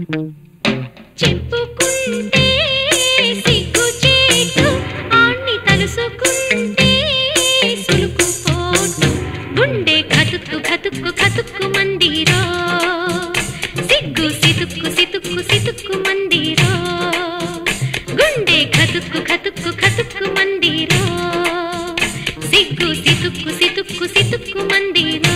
చెప్పుకుంటే సిగ్గు చేటు ఆణ్ణి తలుసుకుంటే సులుకు పోటు గుండె కతుక్కు కతుక్కు కతుక్కు మందిరో సిగ్గు సితుక్కు సితుక్కు సితుక్కు మందిరో గుండె కతుక్కు కతుక్కు కతుక్కు మందిరో సిగ్గు సితుక్కు సితుక్కు సితుక్కు మందిరో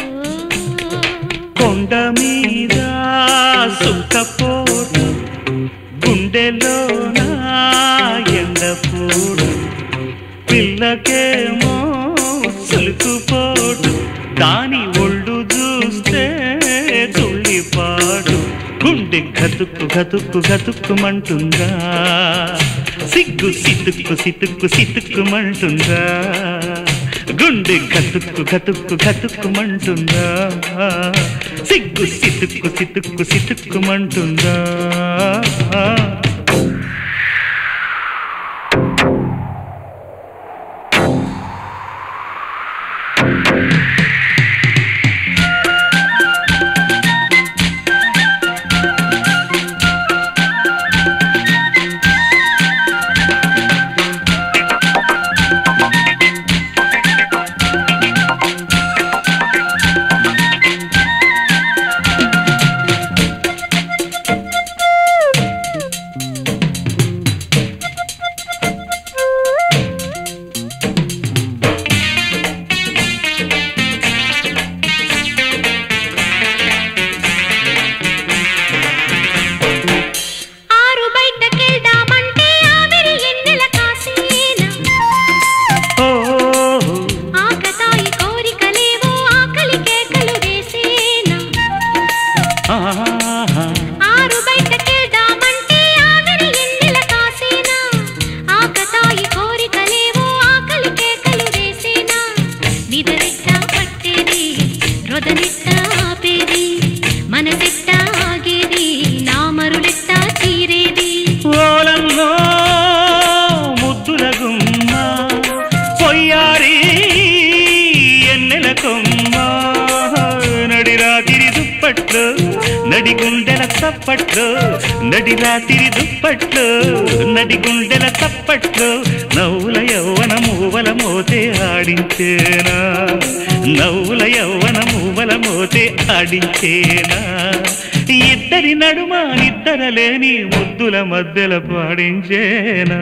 కొండ మీద సుఖపోటు గుండెలోన ఎండపోటు పిల్లకేమో సులుకుపోటు దాని ఒళ్ళు చూస్తే తుళ్ళిపాడు గుండె గతుక్కు గతుక్కు గతుక్కుమంటుందా సిగ్గు సితుక్కు సితుక్కు సితుక్కుమంటుందా గుండె గతుక్కు గతుక్కు గతుక్కుమంటుందా సిగ్గు సితుక్కు సితుక్కు సితుక్కుమంటుందా ఆరు బయటకెళ్దామంటే ఆవిరి ఎన్నెల కాసేనా ఓ ఆకతాయి కోరికలేవో ఆకలి కేకలు వేసేనా ఆహా ఆరు బయటకెళ్దామంటే ఆవిరి ఎన్నెల కాసేనా ఆకతాయి కోరికలేవో ఆకలి కేకలు వేసేనా నిదరెట్ట పట్టేది రొదనెట్ట ఆపేది మనసెట్ట ఆగేది నామరులెట్ట చీరేది ఓలమ్మో ముద్దుల గుమ్మ పొయ్యారి ఎన్నెల కొమ్మ నడి రాతిరి దుప్పట్లు నడి గుండెల తప్పట్లు నడి రాతిరి దుప్పట్లు నడి గుండెల తప్పట్లు నవ్వుల యవ్వన మూవల మోతే ఆడించేనా నవ్వుల యవ్వన మూవల మోతే ఆడించేనా ఇద్దరి నడుమ నిద్దరలేని ముద్దుల మధ్యల పాడించేనా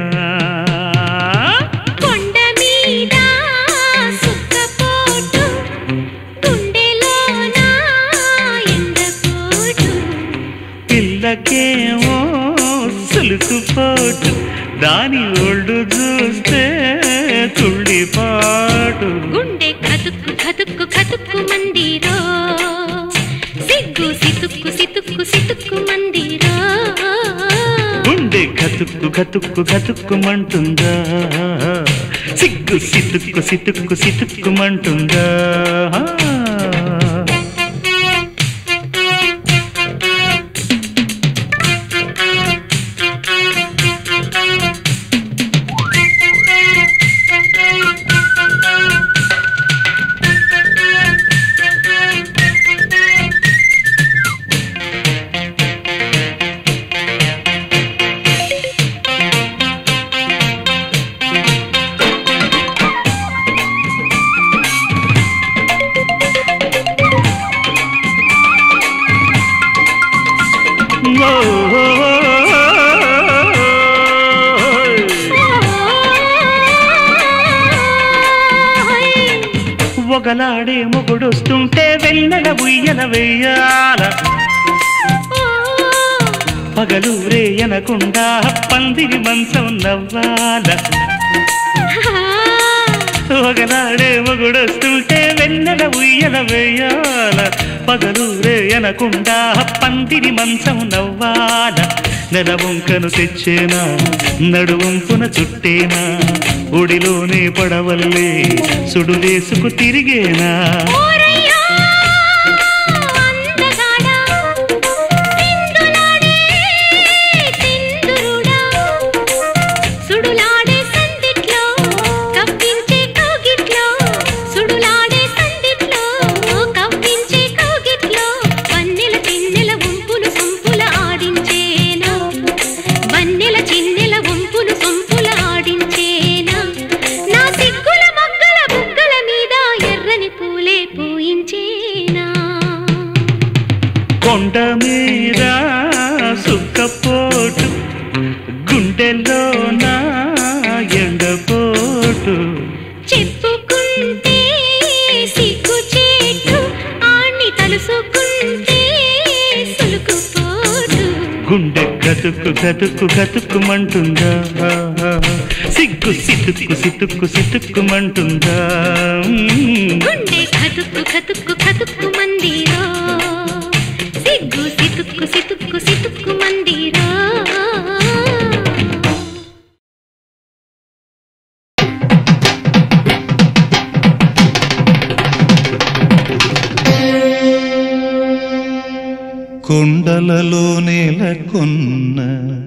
కొండ మీద సుక్కపోటు గుండెలోన ఎండపోటు పిల్లకేమో సులుకుపోటు దాని ఒళ్ళు చూస్తే తుళ్ళిపాటు గుండె కతుక్కు కతుక్కు కతుక్కు మందిరో సిగ్గు సితుక్కు సితుక్కు సితుక్కు మందిరో గుండె గతుక్కు గతుక్కు గతుక్కుమంటుందా సిగ్గు సితుక్కు సితుక్కు సితుక్కుమంటుందా ఒకలాడే మొగుడొస్తుంటే వెన్నెల ఉయ్యల వెయ్యాల పగలూరే అనకుండా పందిరి మంచం నవ్వాల ఒకనాడే మొగుడొస్తుంటే వెన్నెల ఉయ్యల వేయాల పగలూరే అనకుండా పందిరి మంచం నవ్వాల నెల వంకను తెచ్చేనా నడువంపున చుట్టేనా ఒడిలోనే పడవల్లే సుడులేసుకు తిరిగేనా ఓరయ్యా అందగాడా సింధులాడే సింధురుడా సుడులాడే సందిట్లో కవ్వించే కౌగిట్లో సుడులాడే సందిట్లో కవ్వించే కౌగిట్లో వన్నెల తిన్నెల ఉంపులు సంపుల ఆడ తీరా సుక్కపోటు గుండెలో నా ఎండపోటు చెప్పుకుంటే సిగ్గు చేటు ఆణ్ణి తలుసుకుంటే సులుకుపోటు గుండె గతుక్కు గతుక్కు గతుక్కుమంటుందా సిగ్గు సితుక్కు సితుక్కు సితుక్కుమంటుందా గుండె కతుక్కు కతుక్కు కతుక్కు మందిరో సిగ్గు సితుక్కు సితుక్కు సితుక్కు మందిరో కొండలలో నెలకొన్న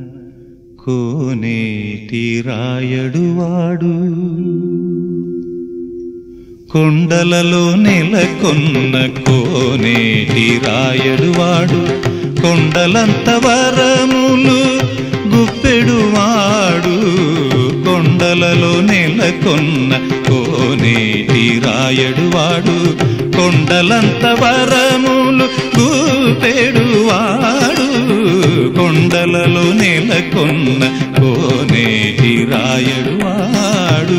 కోనేటి రాయడువాడు కొండలలో నెలకొన్న కోనేటి రాయడువాడు కొండలంత వరములు గుప్పెడువాడు కొండలలో నెలకొన్న కోనేటి రాయడువాడు కొండలంత వరములు గుప్పెడువాడు కొండలలో నెలకొన్న కోనేటి రాయడువాడు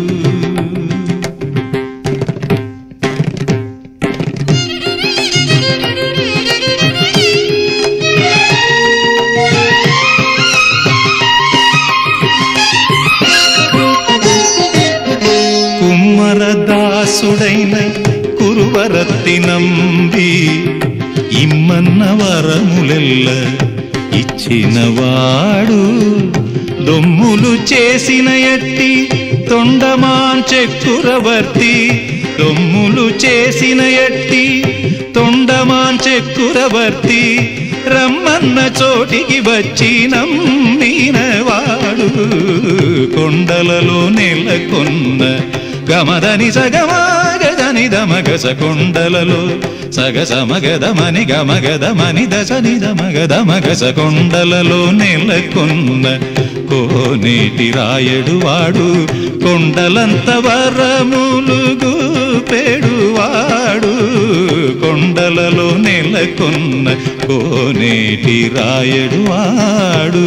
కుమ్మరదాసుడైన కురువరత్తి నంబి ఇమ్మన్న వరములెల్ల ఇచ్చినవాడు దొమ్ములు చేసిన ఎట్టి తొండమాన్ చెక్కురవర్తి దొమ్ములు చేసిన ఎట్టి తొండమాన్ చెక్కురవర్తి రమ్మన్న చోటికి వచ్చి నమ్మినవాడు కొండలలో నెలకొన్న గమదని సగమాగదని దమగస కొండలలో సగస మగదమని గమగదమని దశని దమగదమగస కొండలలో నెలకొన్న కోనేటి రాయడు వాడు కొండలంత వరములు గూపెడువాడు కొండలలో నెలకొన్న కోనేటి రాయడు వాడు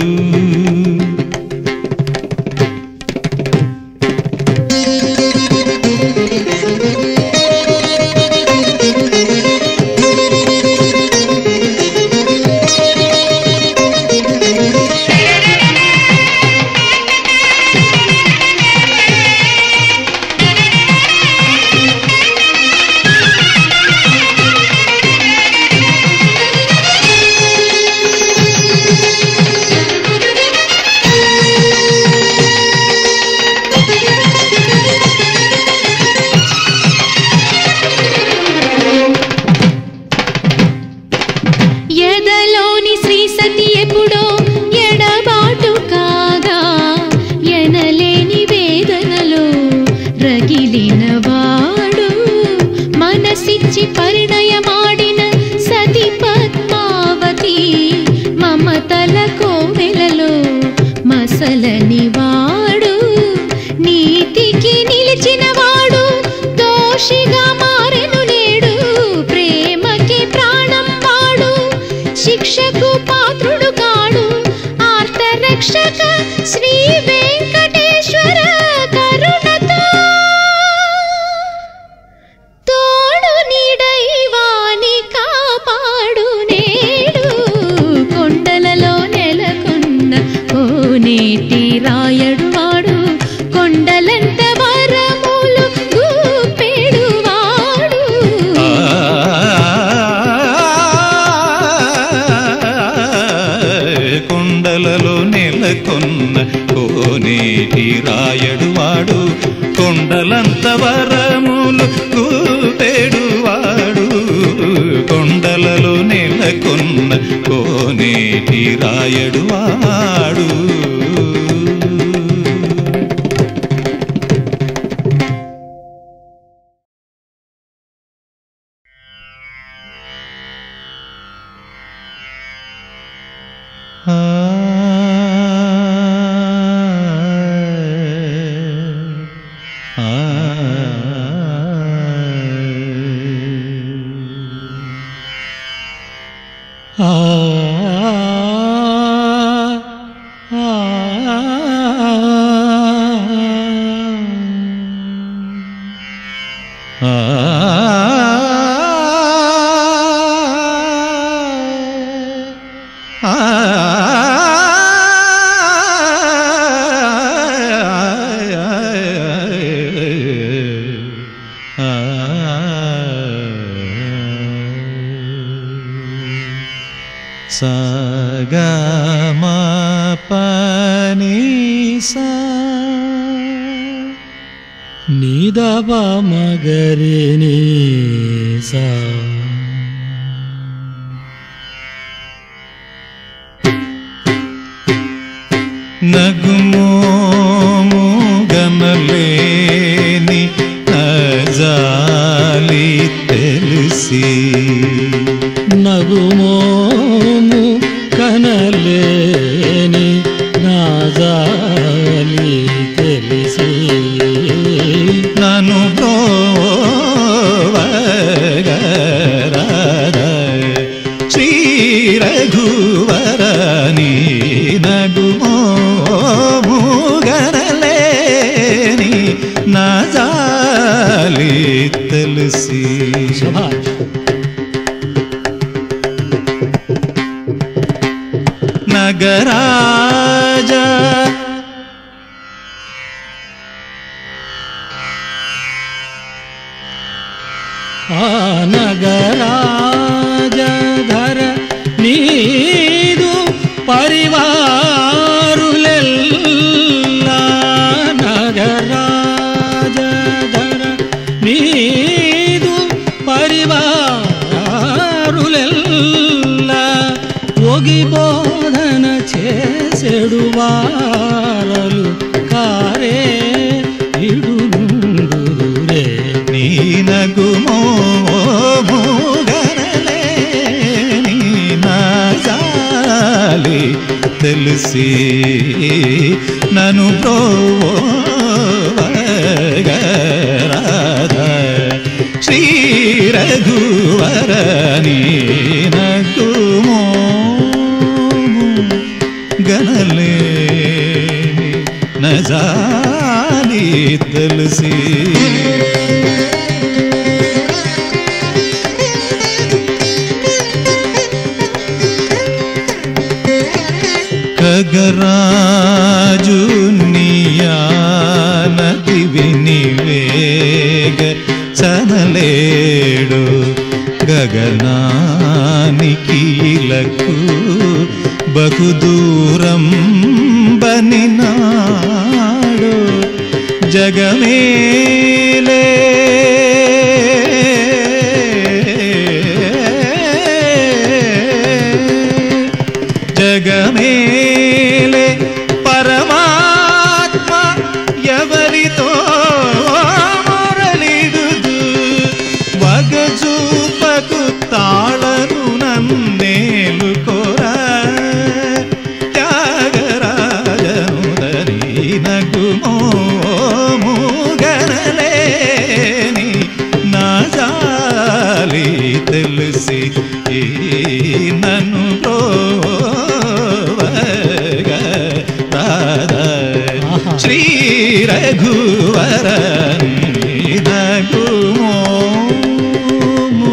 ఎదలోని శ్రీ సతి ఎప్పుడో ఎడబాటు కాగా ఎనలేని వేదనలో రగిలిన వాడు మనసిచ్చి పరిణయమాడిన సతి పద్మావతి మమతల కోవెలలో మసలని వాడు నీతికి నిలిచిన వాడు దోషిగా మారెను నేడు ప్రేమకి ప్రాణం వాడు శిక్షకు పాత్రుడు కాడు ఆర్తరక్షక శ్రీ వెంకటేశ్వర కరుణతో తోడు నీడైవాని కాపాడు నేడు కొండలలో నెలకొన్న కోనేటి రాయడు వాడు కొండలంత వరములు గూపెడు వాడు కొండలలో నెలకొన్న కోనేటి రాయడు వాడు కొండలంత వరములు కూపెడువాడు కొండలలో నెలకొన్న కోనేటి రాయడు వాడు ఆ ఆ సగమ పని సా నిదవ మగరిని సా నగుమోము గనలేని నజాలి తెలిసి నగుమోము కనలేని నాజాలి తెలిసి నను బ్రోవగరాద శ్రీ రఘువరని నగుమోము గనలేని నజాలి తెలిసి శభాష్ నగరాజ ఆ నగరాజధర నీదు పరివారులెల్లా నగరాజధర నీదు పరివారులెల్లా ఒగి బోధన చేసెడు వారలు కారే ఇడునుందురే నీ నగుమోము గనలేని నజాలి తెలిసి నను ప్రోవగరాద శ్రీ రఘువరని నగుమోము గనలేని నజాలి తెలిసి ఖగరాజు నియానది వినివేగ చనలేడు గగనానికి ఇలకు బహుదూరం బనినాడు జగమేలే జగమేలే పరమాత్మ ఎవరితో మొరలిడుదు వగజూపకు తాళను నన్నేలు కోరా త్యాగరాజనుదరి నగుమోము గనలేని నా జాలి తెలిసి ఈ నన్ను ఆహా. శ్రీ రఘువర నగుమోము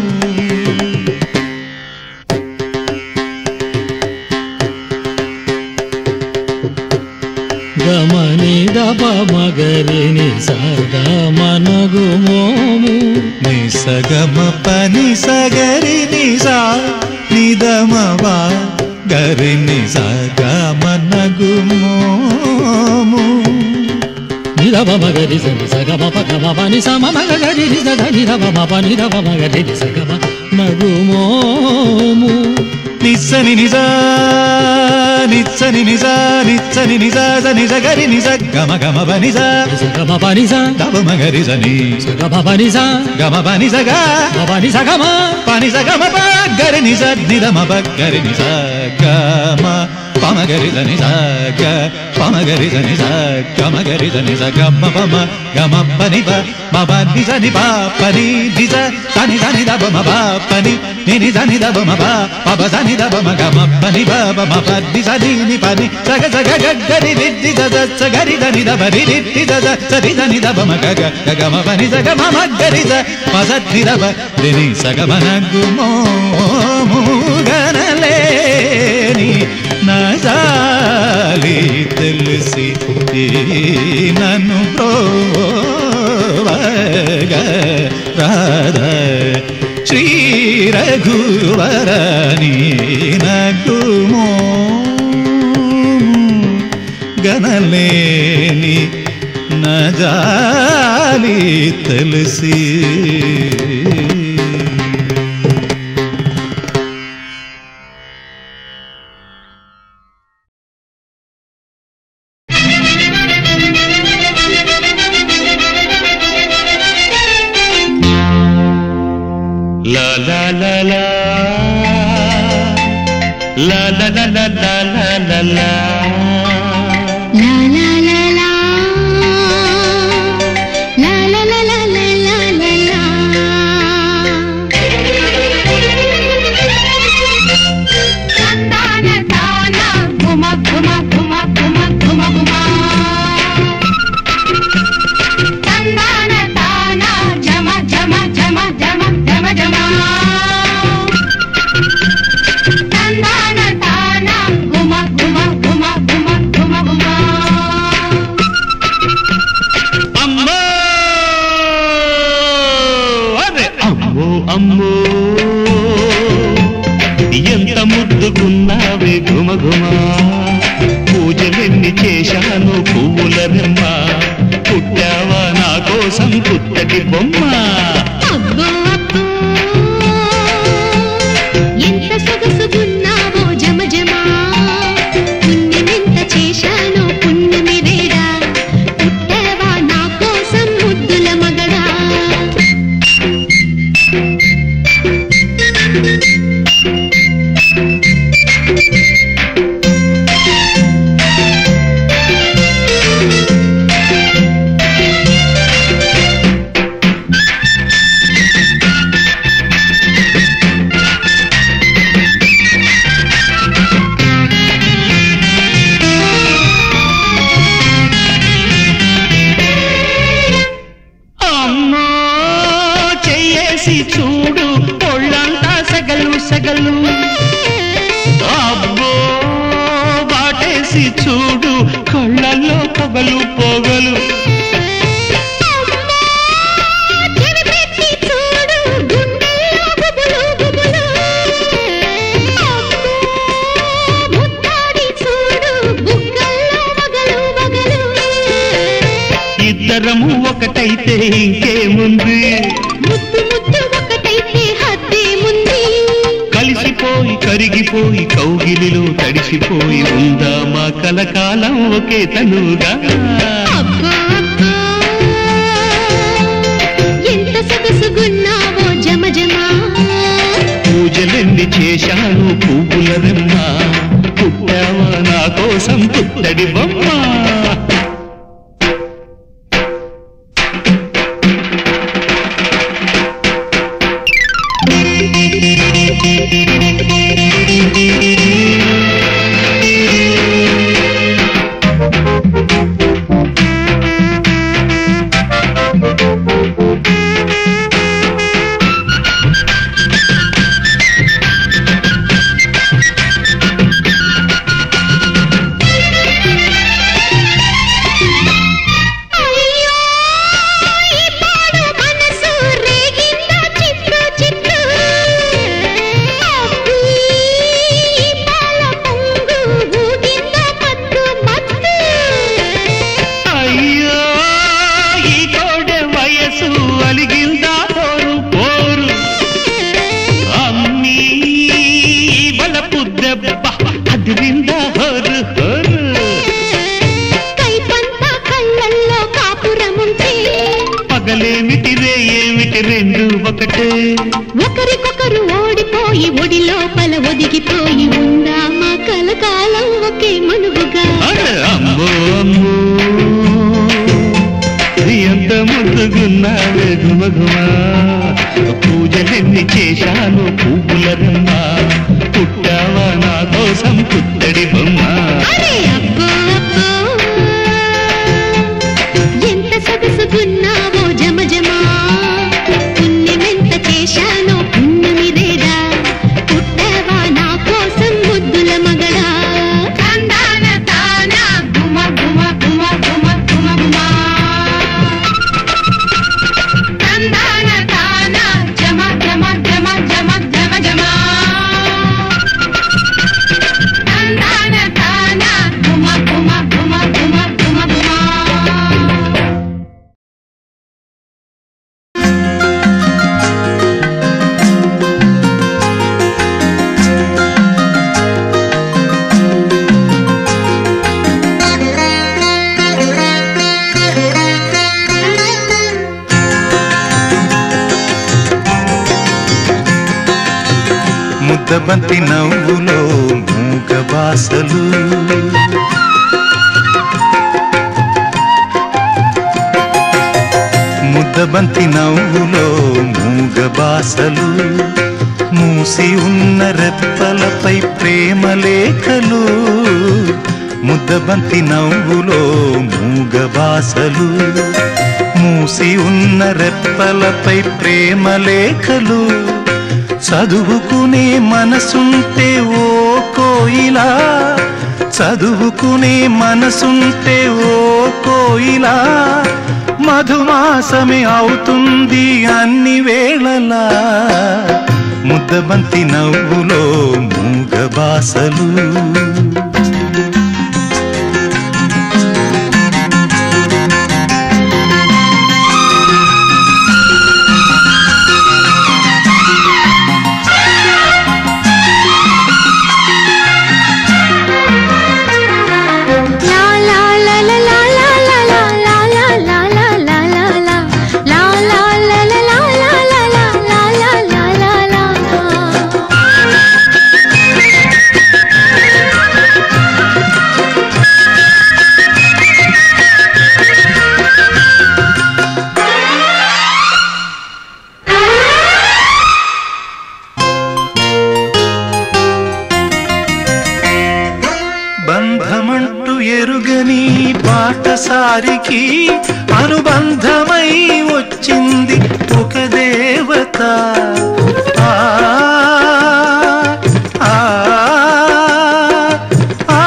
గమని దప మగరిని సగా మనగు మోము నిసగమ పని సగరి నిసా నిదమవా గరి నిసగమ నగుమోము నిదవ మగరి సని సగమ పగమ పని సమ మగరి నిద నిదవ మప నిదవ మగరి సగమ నగు మోము నిస్సని నిజా నిచ్చని నిజా నిచ్చని నిజా నిజ గరి నిజ గమ గమ బని సగమ పని స దవ మగరి జని సగమ పని స గమ బని సగా పని సగమ పని సగమ ప గరి నిజ నిదమ బ గరి నిజ గమ పమగరి దని సగ పమగరి దని గమగరి దని గమ పమ గమ పని ప మమ ని సని ప పని ని స సని సని ద బమ ప పని ని ని సని ద బమ ప పబ సని ద బమ గమ పని ప బమ ప ని సని ని పని సగ సగ గ గరి రి రి ద ద స గరి దని ద బరి రి రి ద ద సరి దని ద బమ గ గ గ గమ పని సగ మమ గరి స ప స ని ద బ రి ని సగ మన గుమో గనలేని నజాలి తెలిసి ఈ నన్ను ప్రోవగ రాధ శ్రీ రఘువరని నగుమో గనలేని నజాలి తెలిసి La la la la La la la la la la la la La la la la La la la la la la la la తందాన తాన గుమ గుమ గుమ గుమ గుమ గుమ తందాన తాన జమ జమ జమ జమ జమ జమ తందాన తాన గుమ గుమ గుమ గుమ గుమ గుమ అమ్మో అరే అమ్మో అమ్మో ఎంత ముద్దుకున్నావే గుమ గుమ పూజలెన్ని చేశాను పువ్వుల రెమ్మ పుట్టావా నా కోసం పుట్టటి బొమ్మ అబ్బో అబ్బో ఎంత సొగసుగున్నావో జమ జమ పుణ్యమెంత చేశానో పుణ్యమి వేడా పుట్టావా నా కోసం ముద్దుల మగడా అమ్మో చెయ్యేసి చూడు ఒళ్ళంతా సగలు సగలు అబ్బో వాటేసి చూడు కళ్ళల్లో పొగలు పొగలు చెవి పెట్టి చూడు గుండెల్లో గుబులు గుబులు అబ్బో ముద్దాడి చూడు బుగ్గల్లో వగలు వగలు ఇద్దరము ఒకటైతే ఇంకేముంది ముద్దు ముద్దు ఒకటైతే హద్దే ముంది కలిసిపోయి కరిగిపోయి కౌగిలిలో తడిసిపోయి ఉందా మా కలకాలం ఒకే తనుగా అబ్బా అబ్బా ఎంత సొగసుగున్నావో జమ జమ పూజలెన్ని చేశాను పువ్వుల రెమ్మ పుట్టావా నా కోసం పుట్టడి బొమ్మ అయ్యో ఈ పాడు మనసు రేగింద చిత్రు చిత్రు అబ్బీ ఈ పాల పొంగు ఊగింద మత్తు మత్తు అయ్యో ఈ కోడె వయసు అలిగిందా పోరు పోరు అమ్మీ బలపు దెబ్బ అదిరిందా హోరు హోరు కైపంత కళ్ళల్లో కాపురముంటే పగలేమిటి రే ఏమిటి రెండు ఒకటే ఒకరికొకరు ఓడిపోయి ఒడి లోపల ఒదిగిపోయి ఉందా మా కల కాలం ఒకే మనువుగా అరే అమ్మో అమ్మో నీ ఎంత ముద్దుగున్నావే గుమగుమ పూజలెన్ని చేశాను పువ్వులరమ్మా పుట్టావా నా కోసం పుత్తడి బొమ్మ అరే అబ్బో అబ్బో ఎంత సొగసుకున్నావో జమ జమా పుణ్యమెంత చేశానో పుణ్యమి రేడా పుట్టావా నా కోసం ముద్దుల మగడా కందాన తాన గుమ గుమ గుమ గుమ గుమ గుమ కందాన తాన జమ జమ జమ జమ జమ జమ తందాన తాన గుమ గుమ గుమ గుమ గుమ గుమ ముద్దబంతి నవ్వులో మూగ బాసలు ముద్దబంతి నవ్వులో మూగ బాసలు మూసి ఉన్న రెప్పలపై ప్రేమ లేఖలు ముద్దబంతి నవ్వులో మూగ బాసలు మూసి ఉన్న రెప్పలపై ప్రేమ లేఖలు చదువుకునే మనసుంటే ఓ కోయిలా చదువుకునే మనసుంటే ఓ కోయిలా మధుమాసమే అవుతుంది అన్ని వేళలా ముద్దబంతి నవ్వులో మూగ బాసలు బంధమంటూ ఎరుగని బాటసారికి అనుబంధమై వచ్చింది ఒక దేవత ఆ, ఆ, ఆ,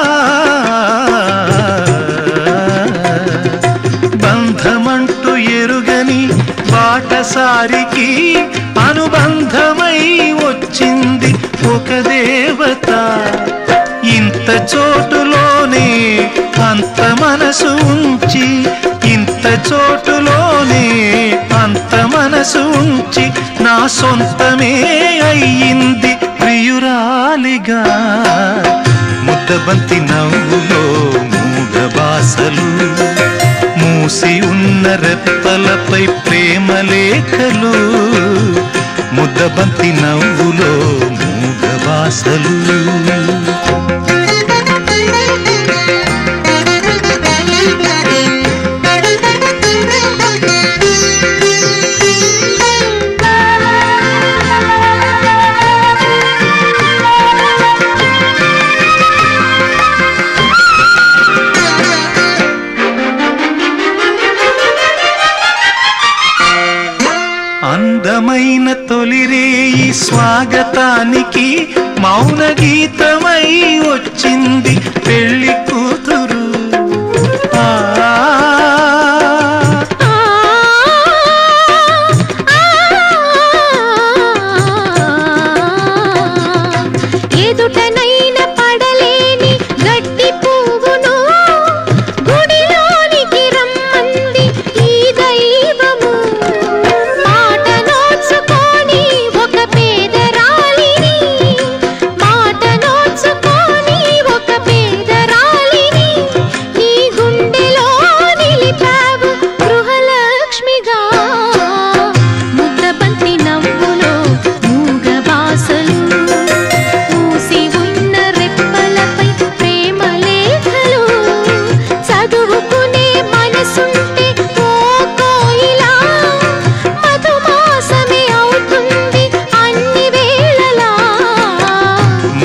బంధమంటూ ఎరుగని బాటసారికి అనుబంధమై వచ్చింది ఒక దేవత ఇంత చోటులోనే అంత మనసు ఉంచి ఇంత చోటులోనే అంత మనసు ఉంచి నా సొంతమే అయ్యింది ప్రియురాలిగా ముద్దబంతి నవ్వులో మూగ బాసలు మూసి ఉన్న రెప్పలపై ప్రేమ లేఖలు ముద్దబంతి నవ్వులో మూగ బాసలు అందమైన తొలిరేయి స్వాగతానికి మౌన గీతమై వచ్చింది పెళ్లి కూతురు ఆ, ఎదుటనైన పడలేని గడ్డి పువ్వును గుడిలోనికి రమ్మంది ఈ దైవము మాట నోచుకొని ఒక పేదరాలిని మాట నోచుకొని ఒక పేదరా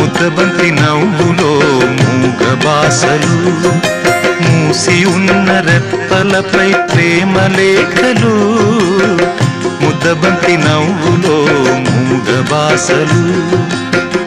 ముద్దబంతి నవ్వులో మూగ బాసలు మూసి ఉన్న రెప్పలపై ప్రేమ లేఖలు ముద్దబంతి నవ్వులో మూగ బాసలు